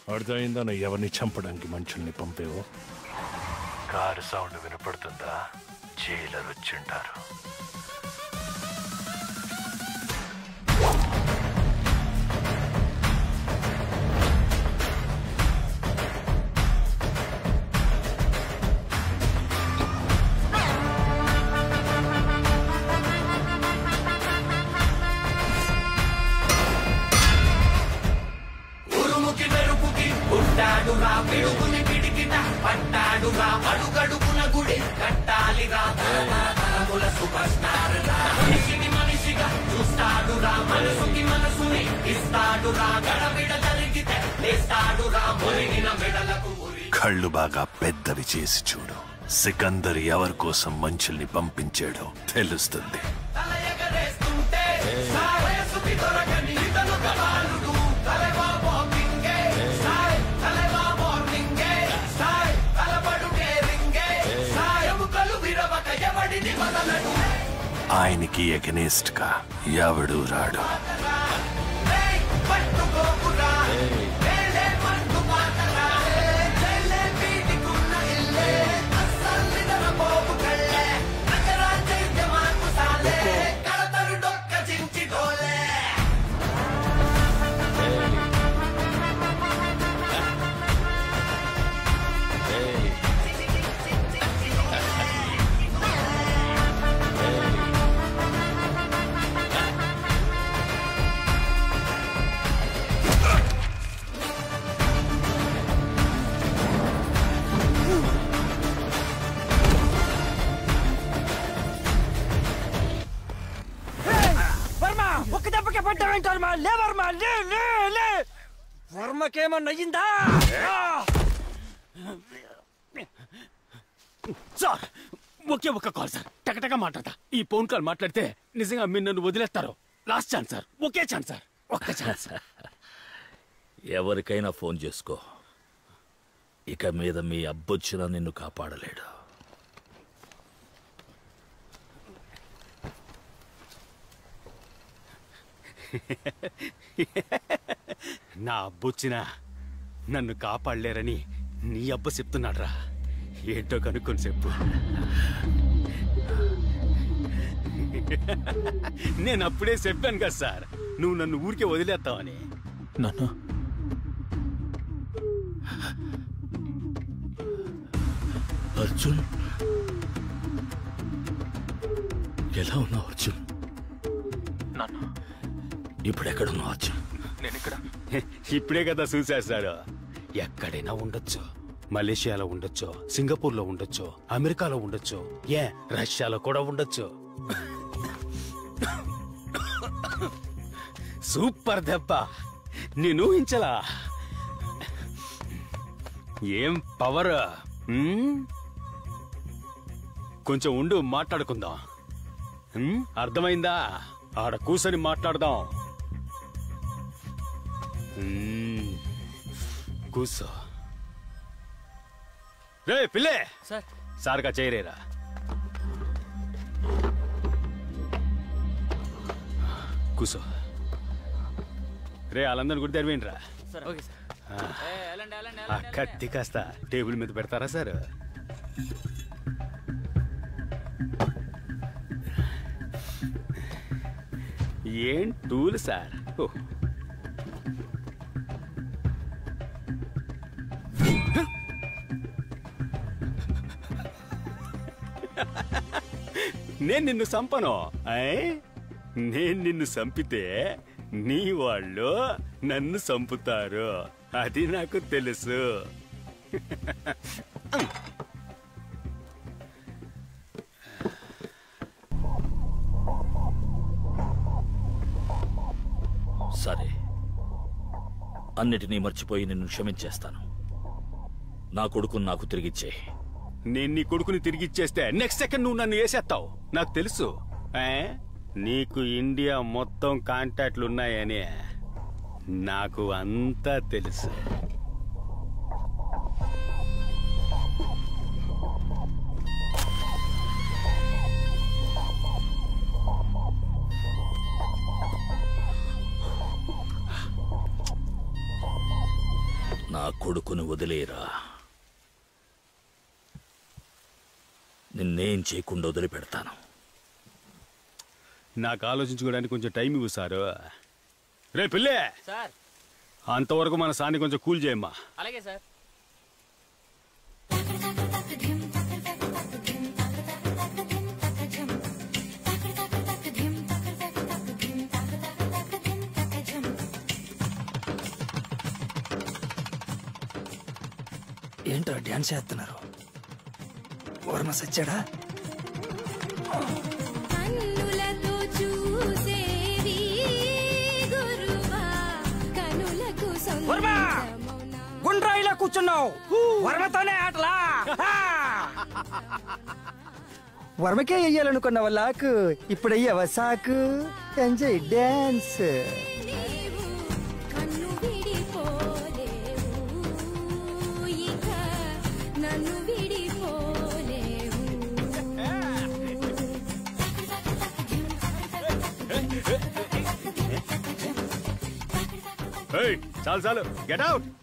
అర్థమైందా నువ్వు ఎవరిని చంపడానికి మనుషుల్ని పంపేవో కారు సౌండ్ వినపడుతుందా జైలర్ వచ్చింటారు ఉరుముకి మెరుపుకి పుట్టాడు రా పిడుగుని పిడికిట పట్టాడు రా అడుగడుగున గుడి కట్టాలి రా తరముల సూపర్ స్టార్ రా మనిషిని మనిషిగా చూస్తాడు రా మనసుకి మనసుని ఇస్తాడు రా గడబిడ జరిగితే లేస్తాడు రా మురిగిన మెడలకు ఉరి కళ్ళు బాగా పెద్దవి చేసి చూడు సికందర్ ఎవరి కోసం మనుషుల్ని పంపించాడో తెలుస్తుంది తల ఎగరేస్తుంటే సాయసుకి దొరకని ఇతను గవాలుడు తలవా బాంబింగే సాయ్ తలవా మార్నింగే సాయ్ తలబడుగే రింగే సాయముకలు విరవక ఎవడిని వదలడు ఆయనకి ఎగనేస్ట్ గా ఎవడు రాడు ఏయ్, పట్టుకోకురా వేలే మంటు మాటరా చెల్లే వీటికున్న ఇల్లే అస్సలు నిద్రపోకు కళ్ళే నగరా చైత్య మార్పు సాలే కడతరు డొక్క చించి డోలే వర్మ ఒక్క దెబ్బకే పడ్డావేంటి వర్మ లే వర్మ లే లే లే వర్మకేమన్నా అయ్యిందా సార్ ఒకే ఒక్క కాల్ సార్ టకటక మాట్లాడతా ఈ ఫోన్ కాల్ మాట్లాడితే నిజంగా మీరు నన్ను వదిలేస్తారు లాస్ట్ ఛాన్స్ సార్ ఒకే ఛాన్స్ సార్ ఒక్క ఛాన్స్ ఎవరికైనా ఫోన్ చేసుకో ఇక మీద మీ అబ్బొచ్చిన నిన్ను కాపాడలేడు నా అబ్బొచ్చిన నన్ను కాపాడలేరని నీ అబ్బ చెప్తున్నాడు రా ఏంటో కనుక్కొని చెప్పు నేను అప్పుడే చెప్పాను కదా సార్ నువ్వు నన్ను ఊరికే వదిలేస్తావని నన్ను అర్జున్ ఎలా ఉన్నావు అర్జున్ నన్ను ఇప్పుడు ఎక్కడున్నావు అర్జున్ నేను ఇక్కడ ఇప్పుడే కదా చూసేస్తాడు ఎక్కడైనా ఉండొచ్చు మలేషియాలో ఉండొచ్చు సింగపూర్లో ఉండొచ్చు అమెరికాలో ఉండొచ్చు ఏ రష్యాలో కూడా ఉండొచ్చు సూపర్ దెబ్బ నేను ఊహించలా ఏం పవర్ ఉమ్? కొంచెం ఉండు మాట్లాడుకుందాం ఉమ్? అర్థమైందా ఆడ కూసని మాట్లాడదాం ఉమ్. కూసో రే పిల్లే సార్ సార్గా చేయరేరా కూసో రే వాళ్ళందరిని గుడి తెరివేంట్రా సార్ ఓకే సార్ ఆ కత్తి కాస్త టేబుల్ మీద పెడతారా సార్ ఏం టూల్ సార్ ఓ. నేను నిన్ను చంపను ఆయ్? నేను నిన్ను చంపితే నీ వాళ్ళు నన్ను చంపుతారు అది నాకు తెలుసు సరే అన్నిటినీ మర్చిపోయి నిన్ను క్షమించేస్తాను నా కొడుకుని నాకు తిరిగిచ్చే నేను నీ కొడుకుని తిరిగి ఇచ్చేస్తే నెక్స్ట్ సెకండ్ నువ్వు నన్ను వేసేస్తావు నాకు తెలుసు ఏ? నీకు ఇండియా మొత్తం కాంటాక్ట్లు ఉన్నాయని నాకు అంతా తెలుసు నా కొడుకుని వదిలేరా నిన్నేం చేయకుండా వదిలిపెడతాను నాకు ఆలోచించుకోవడానికి కొంచెం టైం ఇవ్వు సారు రే పిల్లే సార్ అంతవరకు మన సాన్ని కొంచెం కూల్ చేయమ్మా అలాగే సార్ ఏంటో డ్యాన్స్ చేస్తున్నారు వర్మ సచ్చాడా కన్నులతో చూసేవి గురువా కనులకు వర్మ! సొంతమౌనా గుండ్రా ఇలా కూర్చున్నావు వర్మతోనే ఆటలా హా! వర్మకే వెయ్యాలనుకున్న వాళ్ళకు ఇప్పుడు అయ్యావా సాకు ఎంజాయ్ డాన్స్ నీవు కన్ను విడిపోలేవు ఇక నన్ను విడిపోలేవు ఏయ్, చాలు చాలు గెట్ అవుట్